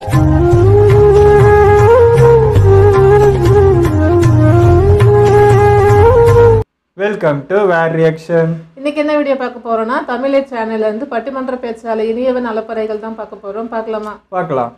Welcome to where reaction இன்னைக்கு என்ன video பார்க்க போறோம்னா தமிழை சேனல்ல இருந்து பட்டிமன்ற பேச்சாளர் இனியவன் அலப்பறைகள் தான் பார்க்க போறோம் பார்க்கலாமா பார்க்கலாம்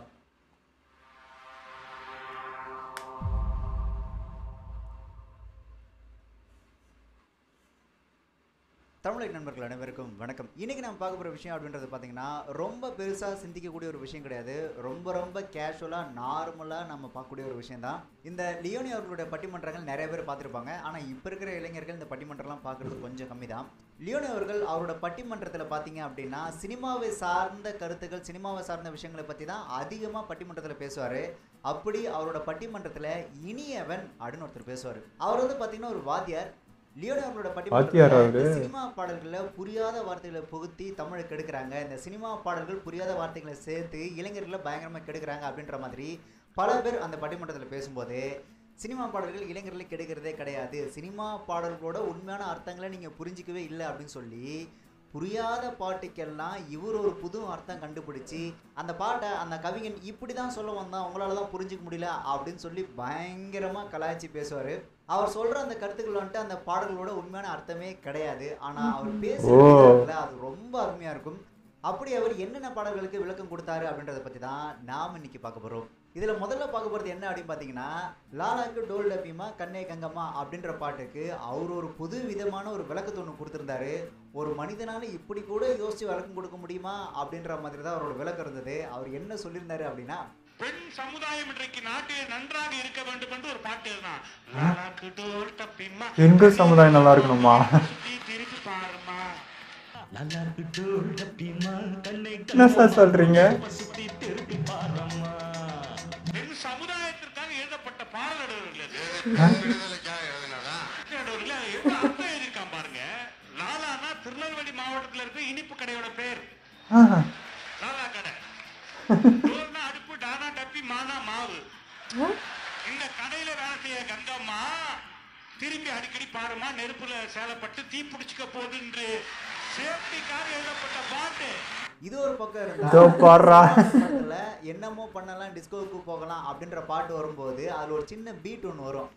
தமிழக நண்பர்கள் அனைவருக்கும் வணக்கம் இன்னைக்கு நம்ம பார்க்க போகிற விஷயம் அப்படின்றது பார்த்தீங்கன்னா ரொம்ப பெருசாக சிந்திக்கக்கூடிய ஒரு விஷயம் கிடையாது ரொம்ப ரொம்ப கேஷுவலாக நார்மலாக நம்ம பார்க்கக்கூடிய ஒரு விஷயம் தான் இந்த லியோனி அவர்களுடைய பட்டிமன்றங்கள் நிறைய பேர் பார்த்துருப்பாங்க ஆனால் இப்போ இருக்கிற இளைஞர்கள் இந்த பட்டிமன்றம்லாம் பார்க்குறது கொஞ்சம் கம்மி தான் லியோனி அவர்கள் அவரோட பட்டிமன்றத்தில் பார்த்தீங்க அப்படின்னா சினிமாவை சார்ந்த கருத்துக்கள் சினிமாவை சார்ந்த விஷயங்களை பற்றி தான் அதிகமாக பட்டிமன்றத்தில் பேசுவார் அப்படி அவரோட பட்டிமன்றத்தில் இனியவன் அப்படின்னு ஒருத்தர் பேசுவார் அவர் வந்து பார்த்தீங்கன்னா ஒரு வாத்தியார் லியோனி அவர்களோட வாத்தியார் பட்டிமன்றத்தில் அவரு? இந்த சினிமா பாடல்களை புரியாத வார்த்தைகளை புகுத்தி தமிழுக்கு கெடுக்கிறாங்க இந்த சினிமா பாடல்கள் புரியாத வார்த்தைகளை சேர்த்து இளைஞர்களை பயங்கரமாக கெடுக்கிறாங்க அப்படின்ற மாதிரி பல பேர் அந்த பட்டிமன்றத்தில் பேசும்போது சினிமா பாடல்கள் இளைஞர்களை கெடுக்கிறதே கிடையாது சினிமா பாடல்களோட உண்மையான அர்த்தங்களை நீங்கள் புரிஞ்சிக்கவே இல்லை அப்படின்னு சொல்லி புரியாத பாட்டுக்கெல்லாம் இவர் ஒரு புது அர்த்தம் கண்டுபிடிச்சி அந்த பாட்டை அந்த கவிஞன் இப்படி தான் சொல்ல வந்தான் உங்களால தான் புரிஞ்சிக்க முடியல அப்படின்னு சொல்லி பயங்கரமாக கலாய்ச்சி பேசுவார் அவர் சொல்ற அந்த கருத்துக்கள் வந்துட்டு அந்த பாடல்களோட உண்மையான அர்த்தமே கிடையாது ஆனா அவர் பேசுற ஓ. விதத்துல அது ரொம்ப அருமையா இருக்கும் அப்படி அவர் என்னென்ன பாடல்களுக்கு விளக்கம் கொடுத்தாரு அப்படின்றத பத்தி தான் நாம் இன்னைக்கு பார்க்க போறோம் இதுல முதல்ல பார்க்க போறது என்ன அப்படின்னு பாத்தீங்கன்னா லாலாக்கு டோல் டப்பிமா கண்ணே கங்கம்மா அப்படின்ற பாட்டுக்கு அவர் ஒரு புது விதமான ஒரு விளக்கத்தை ஒன்று கொடுத்திருந்தாரு ஒரு மனிதனால இப்படி கூட யோசிச்சு விளக்கம் கொடுக்க முடியுமா அப்படின்ற மாதிரி தான் அவரோட விளக்கம் இருந்தது அவர் என்ன சொல்லியிருந்தாரு அப்படின்னா பெண் சமுதாயம் இன்றைக்கு நாட்டில் நன்றாக இருக்க வேண்டும் என்று ஒரு பாட்டு எழுதினான் லாலாக்கு டோல் டப்பிம்மா பெண்கள் சமுதாயம் நல்லா இருக்கணுமா சுத்தி திருப்பி பாருமா என்ன சார் சொல்றீங்க பெண் சமுதாயத்திற்காக எழுதப்பட்ட பாடல் நடுவர்கள் இது நடுவர்களே, எவ்வளவு அர்த்தம் எழுதியிருக்கான் பாருங்க லாலானா திருநெல்வேலி மாவட்டத்துல இருக்க இனிப்பு கடையோட பேர் ஆஹா. லாலா கடை டோல்னா அடுப்பு டானா டப்பி மானா மாவு இந்த கடையில வேலை செய்ய கங்கம்மா திரும்பி அடிக்கடி பாருமா நெருப்புல சேலப்பட்டு தீ பிடிச்சுக்க போகுது என்று சேஃப்டிக்காக எழுதப்பட்ட பாட்டு இது ஒரு பக்கம் இதோ இருந்தா பாடுறா படத்துல என்னமோ பண்ணலாம் டிஸ்கோவுக்கு போகலாம் அப்படின்ற பாட்டு வரும்போது அதுல ஒரு சின்ன பீட் ஒன்று வரும்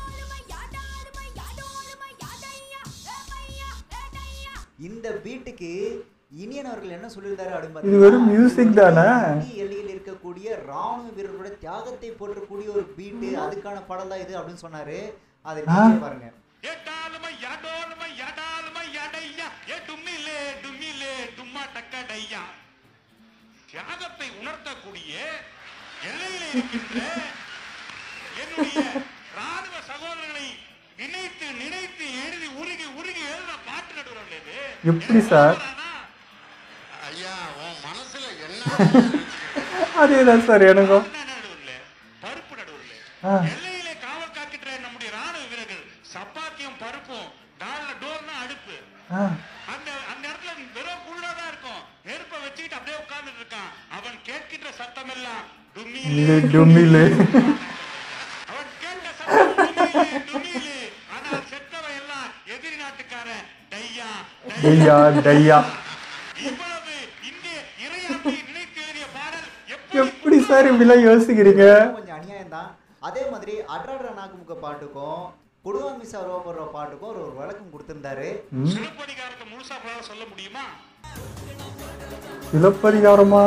இந்த பீட்டுக்கு இனியன் அவர்கள் என்ன சொல்லியிருந்தாரு அப்படின்னு இது வெறும் music தானே? இந்திய எல்லையில் இருக்கக்கூடிய ராணுவ வீரர்களோட தியாகத்தை போற்றக்கூடிய ஒரு பீட்டு அதுக்கான படம் தான் இது அப்படின்னு சொன்னாரு அதை நீங்களே பாருங்க எட்டாலுமை யாடோலுமை யாடாலுமை யாடையா ஏ டும்மிலே டும்மிலே டும்மா டக்கடையா தியாகத்தை உணர்த்தக்கூடிய எல்லையில இருக்கின்ற என்னுடைய ராணுவ சகோதரர்களை நினைத்து நினைத்து எழுதி உருகி உருகி எழுத பாட்டு நடுவர்கள் இது எப்படி சார்? ஐயா உன் மனசுல என்ன அதேதான் சார் எனக்கும் நடுவர்களே பருப்பு நடுவர்களே ஆ. எல்லையிலே காவல் காக்கின்ற நம்முடைய ராணுவ வீரர்கள் சப்பாத்தியும் பருப்பும் டால்ல டோர்னா அடுப்பு ஆ. அந்த அந்த இடத்துல வெறும் குள்ளதான் இருக்கும் நெருப்பை வச்சுக்கிட்டு அப்படியே உட்கார்ந்துட்டு இருக்கான் அவன் கேட்கின்ற சத்தம் எல்லாம் இது டுமிலு அவன் கேட்ட சத்தம் டுமிலு, டுமிலு. ஆனால் செத்தவன் எல்லாம் எதிரி நாட்டுக்காரன் டையா டையா டையா இவ்வளவு இந்திய இறையாண்மை நினைத்து எழுதிய பாடல் எப்படி எப்படி சார் இப்படிலாம் யோசிக்கிறீங்க கொஞ்சம் அநியாயம் தான் அதே மாதிரி அட்ராட்ரா நாக்குமுக்க பாட்டுக்கும் கொடுவாமி சர்வப்படுற பாட்டுக்கும் ஒரு ஒரு விளக்கம் கொடுத்திருந்தாரு ம், சிலப்பதிகாரத்தை முழுசா உங்களால சொல்ல முடியுமா சிலப்பதிகாரமா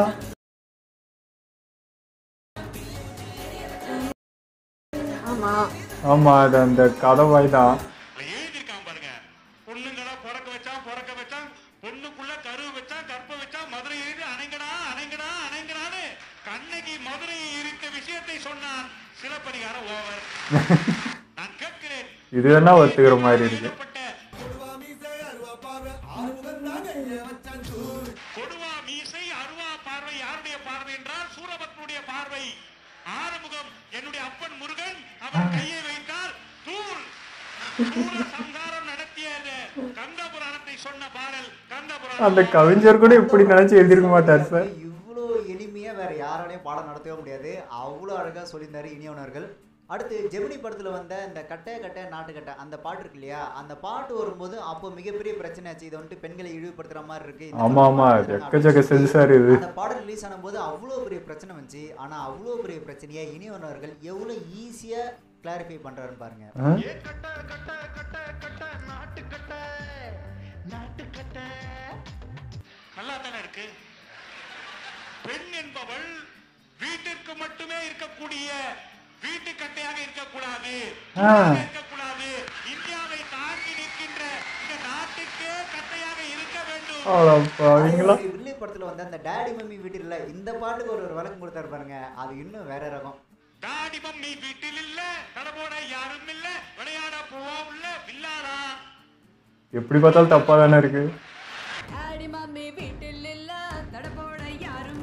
ஆமா ஆமா அது அந்த கதவாய் தான் அதுல எழுதியிருக்கான் பாருங்க பொண்ணுங்களா பிறக்க வச்சான் பிறக்க வச்சான் பொண்ணுக்குள்ள கரு வச்சான் கற்ப வச்சான் மதுரை எழுதி அணைங்கடா அணைங்கடா அணைங்கடான்னு கண்ணகி மதுரையை எரித்த விஷயத்தை சொன்னான் சிலப்பதிகாரம் ஓவர் நான் கேட்கிறேன் இது வேணா ஒத்துக்கிற மாதிரி இருக்கு எழுதப்பட்ட கொடுவா மீசை அருவா பார்வை யாருடைய பார்வை என்றால் சூரபத்மனுடைய பார்வை ஆறுமுகம் என்னுடைய அப்பன் முருகன் அவன் கையை வைத்தால் தூள் சூர சம்ஹாரம் நடத்திய கந்த புராணத்தை சொன்ன பாடல் கந்த அந்த புராணம் கவிஞர் கூட இப்படி நினைச்சு எழுதிருக்க மாட்டார் சார் இவ்வளோ எளிமையா வேற யாராலையும் பாடம் நடத்தவே முடியாது அவ்வளோ அழகா சொல்லியிருந்தாரு இனியவனர்கள் அடுத்து ஜெமினி படத்துல வந்த இந்த கட்டை கட்டை நாட்டுக்கட்டை அந்த பாட்டு இருக்கு இல்லையா அந்த பாட்டு வரும்போது அப்போ மிகப்பெரிய பிரச்சனை ஆச்சு இது வந்துட்டு பெண்களை இழிவுபடுத்துற மாதிரி இருக்கு இந்த ஆமா ஆமா பாட்டு எக்கச்சக்க அப்படின்னு சொல்லி சென்சார் இது அந்த பாடல் ரிலீஸ் ஆனபோது அவ்வளோ பெரிய பிரச்சனை வந்துச்சு ஆனா அவ்வளோ பெரிய பிரச்சனையை இனியவன் அவர்கள் எவ்வளோ ஈஸியா கிளாரிஃபை பண்றாருன்னு பாருங்க ஆ? ஏ கட்ட கட்ட கட்ட கட்ட நாட்டு கட்ட நாட்டு கட்ட நல்லா தானே இருக்கு பெண் என்பவள் வீட்டிற்கு மட்டுமே இருக்கக்கூடிய வீட்டு கட்டையாக இருக்கக்கூடாது ஆ. இருக்கக்கூடாது இந்தியாவை தாங்கி நிற்கின்ற இந்த நாட்டுக்கே கட்டையாக இருக்க வேண்டும் அடப்பாவீங்களா அதே மாதிரி வில்லை படத்துல வந்த அந்த டேடி மம்மி வீட்டில் இந்த பாட்டுக்கு ஒரு ஒரு விளக்கம் கொடுத்தாரு பாருங்க அது இன்னும் வேற ரகம் டாடி மம்மி வீட்டில் இல்ல தடபோட யாரும் இல்ல விளையாட போவோம் இல்ல வில்லாடா எப்படி பார்த்தாலும் தப்பா தானே இருக்கு டாடி மம்மி வீட்டில் இல்ல தடபோட யாரும்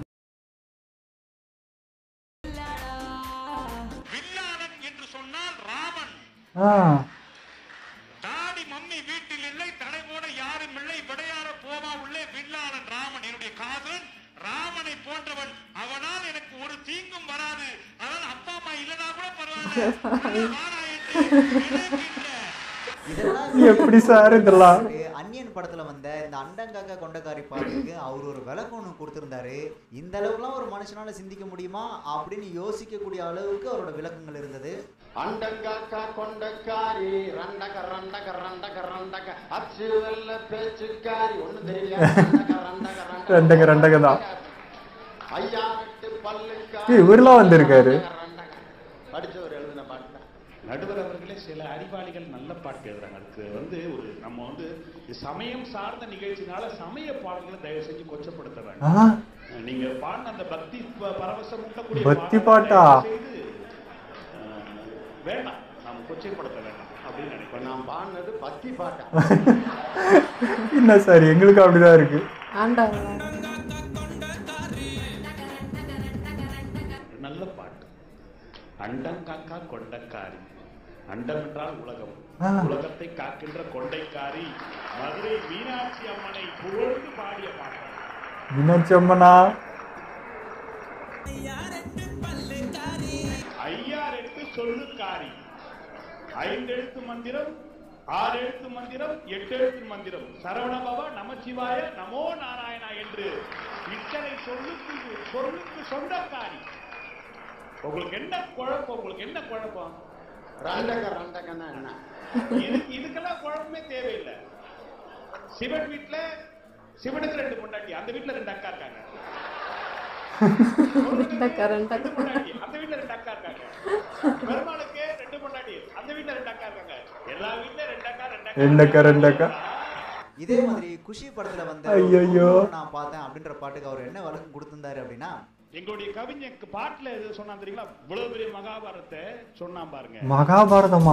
இல்லடா. வில்லாளன் என்று சொன்னால் ராமன் ஆ டாடி மம்மி வீட்டில் இல்லை தடை போட யாரும் இல்லை விளையாட போவா உள்ளே வில்லாளன் ராமன் என்னுடைய காதலன் ராமனை போன்றவன் அவனால் எனக்கு ஒரு தீங்கும் வராது அதனால் அப்பா அம்மா இல்லனா கூட பரவாயில்ல வாடா என்று நினைக்கின்ற இதெல்லாம் எப்படி சார் இதெல்லாம் அன்னியன் படத்துல வந்த இந்த அண்டங்காக்கா கொண்டக்காரி பாட்டுக்கு அவர் ஒரு விளக்கம் ஒன்று கொடுத்திருந்தாரு இந்த அளவுக்குலாம் ஒரு மனுஷனால சிந்திக்க முடியுமா அப்படின்னு யோசிக்கக்கூடிய அளவுக்கு அவரோட விளக்கங்கள் இருந்தது அண்டங்காக்கா கொண்டக்காரி ரண்டக ரண்டக ரண்டக ரண்டக அச்சு வெல்ல பேச்சுக்காரி ஒண்ணு தெரியல ரண்டக ரண்டக ரெண்டக ரெண்டக தான். ஐயா விட்டு பல்லுக்காரி ஏய், இவரெல்லாம் வந்திருக்காரு. ரண்டக ரண்டக. படிச்சவர் எழுதின பாட்டு நடுவர் அவர்களே சில அறிவாளிகள் நல்ல பாட்டு எழுதுறாங்க அதுக்கு வந்து ஒரு நம்ம வந்து இது சமயம் சார்ந்த நிகழ்ச்சினால சமய பாடல்களை தயவு செஞ்சு கொச்சப்படுத்த ஆ வேண்டாம் நீங்க பாடின அந்த பக்தி ப- பரவசம் ஊட்டக்கூடிய பக்தி பாடல்களை பாட்டா? தயவு செய்து, அஹ், வேண்டாம் நாம் கொச்சைப்படுத்த வேண்டாம் அப்படின்னு இப்ப நினைப்பேன் நான் பாடினது பத்தி பாட்டா என்ன சார் எங்களுக்கு அப்படிதான் இருக்கு ஆண்டாங்களா நல்ல பாட்டு அண்டம் காக்கா கொண்டக்காரி அண்டம் என்றால் உலகம் ஆ. உலகத்தை காக்கின்ற கொண்டைக்காரி மதுரை மீனாட்சி அம்மனை புகழ்ந்து பாடிய பாட்டு மீனாட்சி அம்மனா ஐயா ரெட்டு சொல்லுக்காரி ஐந்தெழுத்து மந்திரம் ஆறு எழுத்து மந்திரம் எட்டு எழுத்து மந்திரம் சரவணபவ நமச்சிவாய நமோ நாராயணா என்று இத்தனை சொல்லுக்கு சொல்லுக்கு சொந்தக்காரி உங்களுக்கு என்ன குழப்பம் உங்களுக்கு என்ன குழப்பம் ரண்டக ரண்டகன்னா என்ன இது இதுக்கெல்லாம் குழப்பமே தேவையில்லை சிவன் வீட்டுல சிவனுக்கு ரெண்டு பொண்டாட்டி அந்த வீட்டுல ரெண்டு அக்கா இருக்காங்க ரெண்டக்கா, ரெண்டக்கா. ரெண்டு பொண்டாட்டி அந்த வீட்டுல ரெண்டு அக்கா இருக்காங்க பெருமாளுக்கு ரெண்டு பொண்டாட்டி அந்த வீட்டுல ரெண்டு அக்கா இருக்காங்க எல்லா வீட்டுல ரெண்டு அக்கா ரெண்டு ரெண்டு அக்கா, ரெண்டு அக்கா. இதே மாதிரி குஷி படத்துல வந்த ஐயையோ. ஒரு நான் பார்த்தேன் அப்படின்ற பாட்டுக்கு அவர் என்ன விளக்கம் கொடுத்திருந்தாரு அப்படின்னா எங்களுடைய கவிஞர் பாட்டுல எது சொன்னா தெரியுங்களா இவ்வளவு பெரிய மகாபாரத்தை சொன்னான் பாருங்க மகாபாரதமா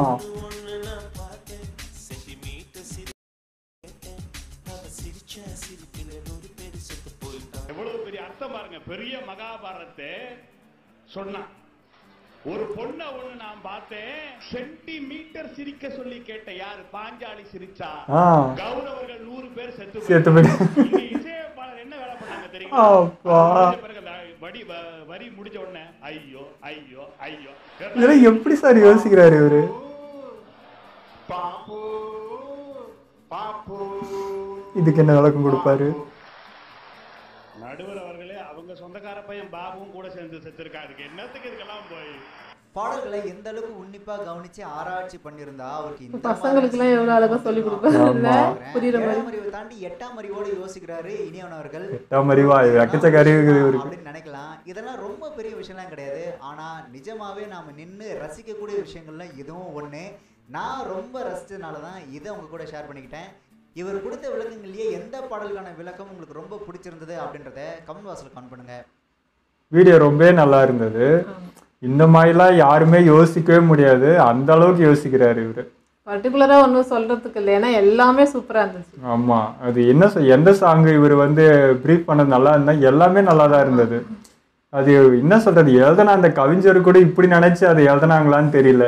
எவ்வளவு பெரிய அர்த்தம் பாருங்க பெரிய மகாபாரத்தை சொன்னான் ஒரு பொண்ண ஒண்ணு நான் பார்த்தேன் சென்டிமீட்டர் சிரிக்க சொல்லி கேட்ட யாரு பாஞ்சாலி சிரிச்சா ஆ கௌரவர்கள் நூறு பேர் செத்து செத்து போயிட்டாங்க. போயிட்டாங்க. இங்க இசையமைப்பாளர் என்ன வேலை பண்ணாங்க தெரியுமா அப்பா. முடிஞ்ச பிறகு அந்த வடி வ- வரி முடிஞ்ச உடனே ஐயோ ஐயோ ஐயோ இதெல்லாம் எப்படி சார் யோசிக்கிறாரு இவரு பாப்பு பாப்பு இதுக்கு என்ன விளக்கம் கொடுப்பாரு நடுவர் அவர்களே அவங்க சொந்தக்கார பையன் பாபுவும் கூட சேர்ந்து செத்துருக்கா அதுக்கு என்னத்துக்கு இதுக்கெல்லாம் போய் பாடல்களை எந்த அளவுக்கு உன்னிப்பா கவனிச்சு ஆராய்ச்சி பண்ணியிருந்தா அவருக்கு இந்த பசங்களுக்குலாம் எவ்வளவு அழகா சொல்லி கொடுப்பாரு இல்ல ஆமா. புரியுற மாதிரி ஏழாம் அறிவை தாண்டி எட்டாம் அறிவோடு யோசிக்கிறாரு இனியவன் அவர்கள் எட்டாம் அறிவா இது எக்கச்சக்க அறிவு இருக்குது இவருக்கு அப்படின்னு நினைக்கலாம் இதெல்லாம் ரொம்ப பெரிய விஷயம்லாம் கிடையாது ஆனா நிஜமாவே நாம நின்று ரசிக்கக்கூடிய விஷயங்கள்ல இதுவும் ஒண்ணு நான் ரொம்ப ரசிச்சதுனால தான் இதை உங்க கூட ஷேர் பண்ணிக்கிட்டேன் இவர் கொடுத்த விளக்கங்கள்லயே எந்த பாடலுக்கான விளக்கம் உங்களுக்கு ரொம்ப பிடிச்சிருந்தது அப்படின்றத கமெண்ட் பாக்ஸ்ல கமெண்ட் பண்ணுங்க வீடியோ ரொம்பவே நல்லா இருந்தது இந்த மாதிரிலாம் யாருமே யோசிக்கவே முடியாது அந்த அளவுக்கு யோசிக்கிறாரு இவரு பர்டிகுலரா ஒன்றும் சொல்றதுக்கு இல்லை ஏன்னா எல்லாமே சூப்பரா இருந்துச்சு ஆமா அது என்ன சொ- எந்த சாங் இவர் வந்து ப்ரீஃப் பண்ணது நல்லா இருந்தா எல்லாமே நல்லா தான் இருந்தது அது என்ன சொல்றது எழுதுன அந்த கவிஞர் கூட இப்படி நினைச்சு அதை எழுதுனாங்களான்னு தெரியல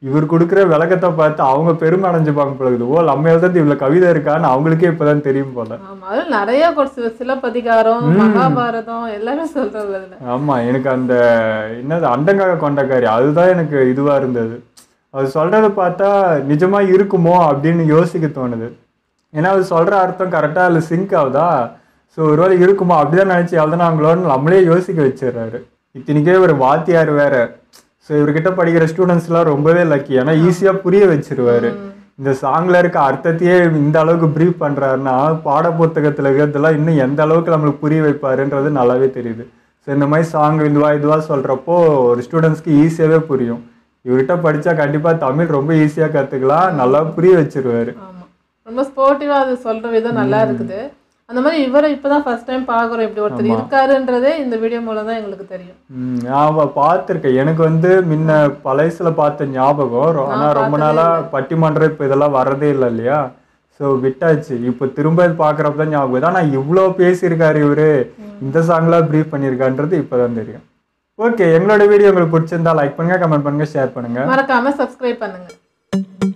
இவர் கொடுக்குற விளக்கத்தை பார்த்து அவங்க பெருமை அடைஞ்சுப்பாங்க போல ஓ நம்ம எழுதுறது இவ்வளவு கவிதை இருக்கான்னு அவங்களுக்கே இப்பதான் தெரியும் போல ஆமா அதுல நிறைய ஒரு சிலப்பதிகாரம் மகாபாரதம் எல்லாமே சொல்றது அதுல ஆமா எனக்கு அந்த என்னது அண்டங்காக கொண்டக்காரி அதுதான் எனக்கு இதுவா இருந்தது அது சொல்றத பார்த்தா நிஜமா இருக்குமோ அப்படின்னு யோசிக்க தோணுது ஏன்னா அது சொல்ற அர்த்தம் கரெக்டா அதுல சிங்க் ஆகுதா ஸோ ஒருவேளை இருக்குமோ அப்படிதான் நினைச்சு எழுதுனாங்களோன்னு நம்மளே யோசிக்க வச்சிடுறாரு இத்தனைக்கே ஒரு வாத்தியார் வேற ஸோ இவர்கிட்ட படிக்கிற ஸ்டூடெண்ட்ஸ் எல்லாம் ரொம்பவே லக்கி ஏன்னா ஈஸியா புரிய வச்சிருவாரு இந்த சாங்ல இருக்க அர்த்தத்தையே இந்த அளவுக்கு ப்ரீஃப் பண்றாருன்னா பாட புத்தகத்துல இருக்கிறதெல்லாம் இன்னும் எந்த அளவுக்கு நம்மளுக்கு புரிய வைப்பாருன்றது நல்லாவே தெரியுது ஸோ இந்த மாதிரி சாங் இதுவா இதுவா சொல்றப்போ ஒரு ஸ்டூடெண்ட்ஸ்க்கு ஈஸியாவே புரியும் இவர்கிட்ட படிச்சா கண்டிப்பா தமிழ் ரொம்ப ஈஸியா கத்துக்கலாம் நல்லா புரிய வச்சிருவாரு ஆமா ரொம்ப ஸ்போர்ட்டிவா அது சொல்ற விதம் நல்லா இருக்குது அந்த மாதிரி இவரை இப்பதான் ஃபர்ஸ்ட் டைம் பாக்குறோம் இப்படி ஒருத்தர் இருக்காருன்றதே இந்த வீடியோ மூலம் தான் எங்களுக்கு தெரியும் ம், நான் பார்த்துருக்கேன் எனக்கு வந்து முன்ன பழையசுல பார்த்த ஞாபகம் ரொ- ஆனா ரொம்ப நாளா பட்டிமன்றம் இப்போ இதெல்லாம் வர்றதே இல்லை இல்லையா ஸோ விட்டாச்சு இப்போ திரும்ப பார்க்குறப்ப தான் ஞாபகம் வருது. ஆனா இவ்வளோ பேசியிருக்காரு இவரு இந்த சாங்லாம் ப்ரீஃப் பண்ணியிருக்கான்றது இப்போதான் தெரியும் ஓகே எங்களோட வீடியோ உங்களுக்கு பிடிச்சிருந்தா லைக் பண்ணுங்க கமெண்ட் பண்ணுங்க ஷேர் பண்ணுங்க மறக்காம சப்ஸ்கிரைப் பண்ணுங்க